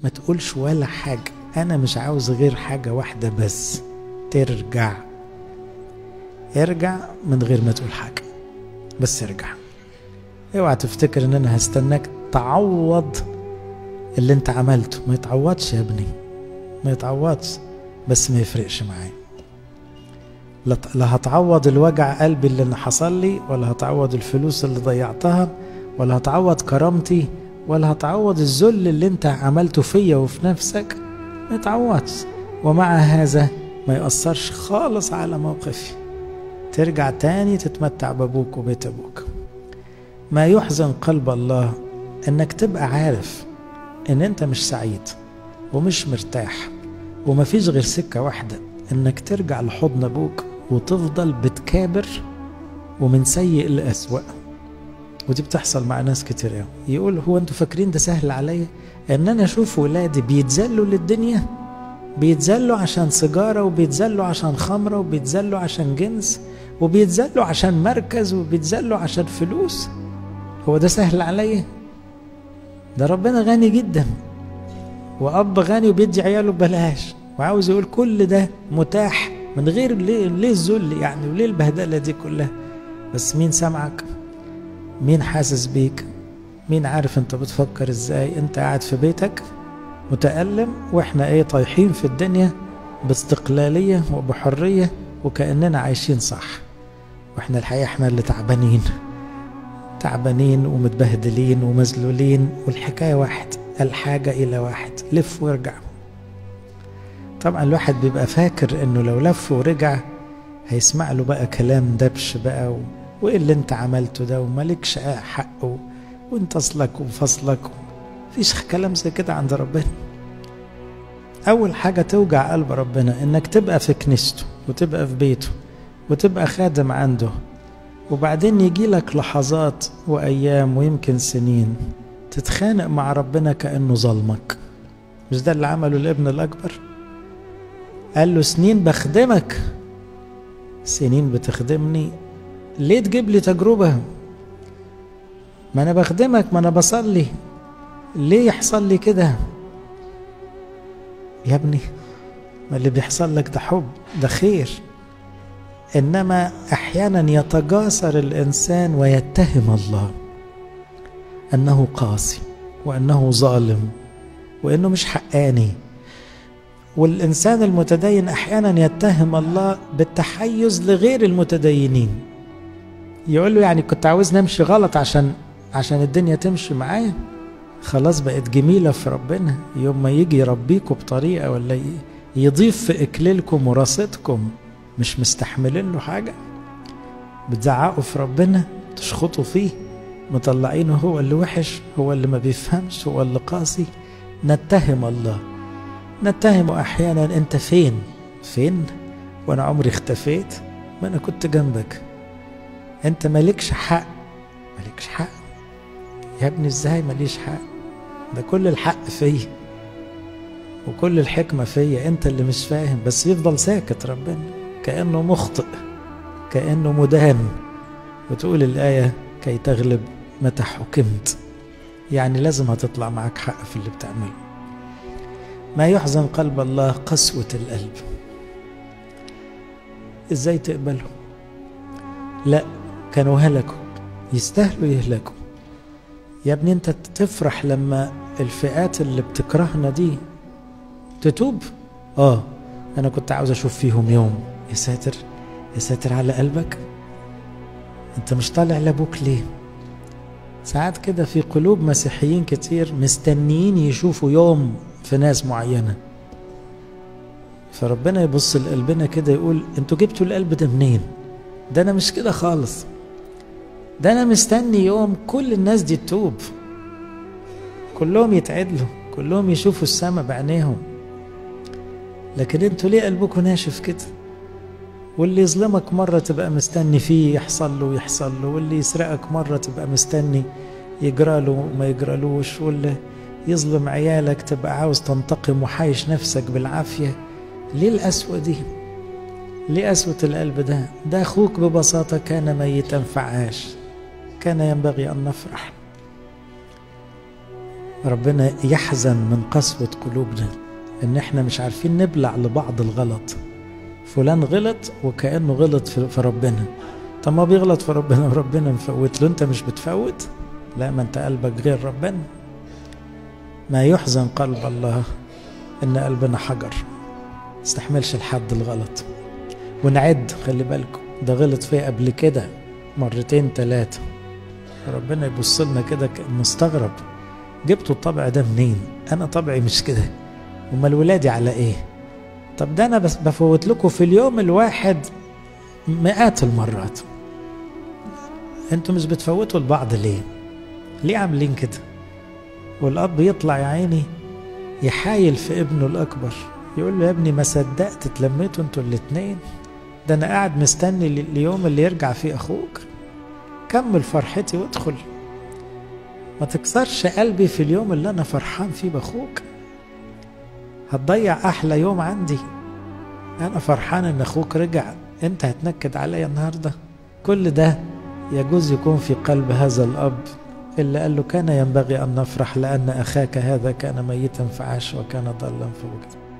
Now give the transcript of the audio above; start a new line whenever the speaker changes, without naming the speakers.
ما تقولش ولا حاجة أنا مش عاوز غير حاجة واحدة بس ترجع ارجع من غير ما تقول حاجة بس ارجع اوعى تفتكر ان انا هستناك تعوض اللي انت عملته ما يتعوضش يا ابني ما يتعوضش بس ما يفرقش معايا لا هتعوض الوجع قلبي اللي حصل لي ولا هتعوض الفلوس اللي ضيعتها ولا هتعوض كرامتي ولا هتعوض الذل اللي انت عملته فيا وفي نفسك ما يتعوضش ومع هذا ما يأثرش خالص على موقفي ترجع تاني تتمتع بابوك وبيت ابوك ما يحزن قلب الله انك تبقى عارف ان انت مش سعيد ومش مرتاح ومفيش غير سكة واحدة انك ترجع لحضن ابوك وتفضل بتكابر ومن سيء لأسوأ ودي بتحصل مع ناس كتير قوي يقول هو انتوا فاكرين ده سهل عليا ان انا اشوف ولادي بيتذلوا للدنيا بيتذلوا عشان سيجاره وبيتذلوا عشان خمره وبيتذلوا عشان جنس وبيتذلوا عشان مركز وبيتذلوا عشان فلوس هو ده سهل عليا ده ربنا غني جدا واب غني وبيدي عياله ببلاش وعاوز يقول كل ده متاح من غير ليه ليه الذل يعني وليه البهدله دي كلها بس مين سامعك مين حاسس بيك مين عارف انت بتفكر ازاي انت قاعد في بيتك متألم واحنا ايه طايحين في الدنيا باستقلالية وبحرية وكأننا عايشين صح واحنا الحقيقة احنا اللي تعبانين تعبانين ومتبهدلين ومذلولين والحكاية واحد الحاجة إلى واحد لف وارجع طبعا الواحد بيبقى فاكر انه لو لف ورجع هيسمع له بقى كلام دبش بقى و... وايه اللي انت عملته ده ومالكش حق و... وانت اصلك وفصلك مفيش كلام زي كده عند ربنا اول حاجة توجع قلب ربنا انك تبقى في كنيسته وتبقى في بيته وتبقى خادم عنده وبعدين يجي لك لحظات وايام ويمكن سنين تتخانق مع ربنا كانه ظلمك مش ده اللي عمله الابن الاكبر قال له سنين بخدمك سنين بتخدمني ليه تجيب لي تجربة ما أنا بخدمك ما أنا بصلي ليه يحصل لي كده يا ابني ما اللي بيحصل لك ده حب ده خير إنما أحيانا يتجاسر الإنسان ويتهم الله أنه قاسي وأنه ظالم وأنه مش حقاني والإنسان المتدين أحيانا يتهم الله بالتحيز لغير المتدينين يقول له يعني كنت عاوز نمشي غلط عشان عشان الدنيا تمشي معايا خلاص بقت جميلة في ربنا يوم ما يجي يربيكم بطريقة ولا يضيف في إكليلكم وراستكم مش مستحملين له حاجة بتزعقوا في ربنا تشخطوا فيه مطلعينه هو اللي وحش هو اللي ما بيفهمش هو اللي قاسي نتهم الله نتهم احيانا انت فين فين وانا عمري اختفيت ما انا كنت جنبك انت مالكش حق مالكش حق يا ابني ازاي ماليش حق ده كل الحق فيا وكل الحكمة فيا انت اللي مش فاهم بس يفضل ساكت ربنا كأنه مخطئ كأنه مدان وتقول الآية كي تغلب متى حكمت يعني لازم هتطلع معك حق في اللي بتعمله ما يحزن قلب الله قسوة القلب ازاي تقبله لا كانوا هلكوا يستاهلوا يهلكوا يا ابني انت تفرح لما الفئات اللي بتكرهنا دي تتوب اه انا كنت عاوز اشوف فيهم يوم يا ساتر يا ساتر على قلبك انت مش طالع لابوك ليه ساعات كده في قلوب مسيحيين كتير مستنيين يشوفوا يوم في ناس معينة فربنا يبص لقلبنا كده يقول انتوا جبتوا القلب ده منين ده انا مش كده خالص ده انا مستني يوم كل الناس دي تتوب كلهم يتعدلوا كلهم يشوفوا السماء بعينيهم لكن انتوا ليه قلبكم ناشف كده واللي يظلمك مرة تبقى مستني فيه يحصل له ويحصل له واللي يسرقك مرة تبقى مستني يجرى له وما يجرالوش واللي يظلم عيالك تبقى عاوز تنتقم وحايش نفسك بالعافية ليه القسوة دي ليه قسوة القلب ده ده أخوك ببساطة كان ميتا فعاش كان ينبغي أن نفرح ربنا يحزن من قسوة قلوبنا ان احنا مش عارفين نبلع لبعض الغلط فلان غلط وكأنه غلط في ربنا طب ما بيغلط في ربنا وربنا مفوت له انت مش بتفوت لا ما انت قلبك غير ربنا ما يحزن قلب الله ان قلبنا حجر استحملش الحد الغلط ونعد خلي بالكم ده غلط فيا قبل كده مرتين ثلاثة ربنا يبص لنا كده مستغرب جبتوا الطبع ده منين انا طبعي مش كده امال ولادي على ايه طب ده انا بس بفوت لكم في اليوم الواحد مئات المرات انتوا مش بتفوتوا لبعض ليه ليه عاملين كده والاب يطلع يا عيني يحايل في ابنه الاكبر يقول له يا ابني ما صدقت اتلميتوا انتوا الاتنين ده انا قاعد مستني اليوم اللي يرجع فيه اخوك كمل فرحتي وادخل ما تكسرش قلبي في اليوم اللي انا فرحان فيه باخوك هتضيع احلى يوم عندي انا فرحان ان اخوك رجع انت هتنكد عليا النهارده كل ده يجوز يكون في قلب هذا الاب اللي قال له كان ينبغي ان نفرح لان اخاك هذا كان ميتا فعاش وكان ضالا فوجد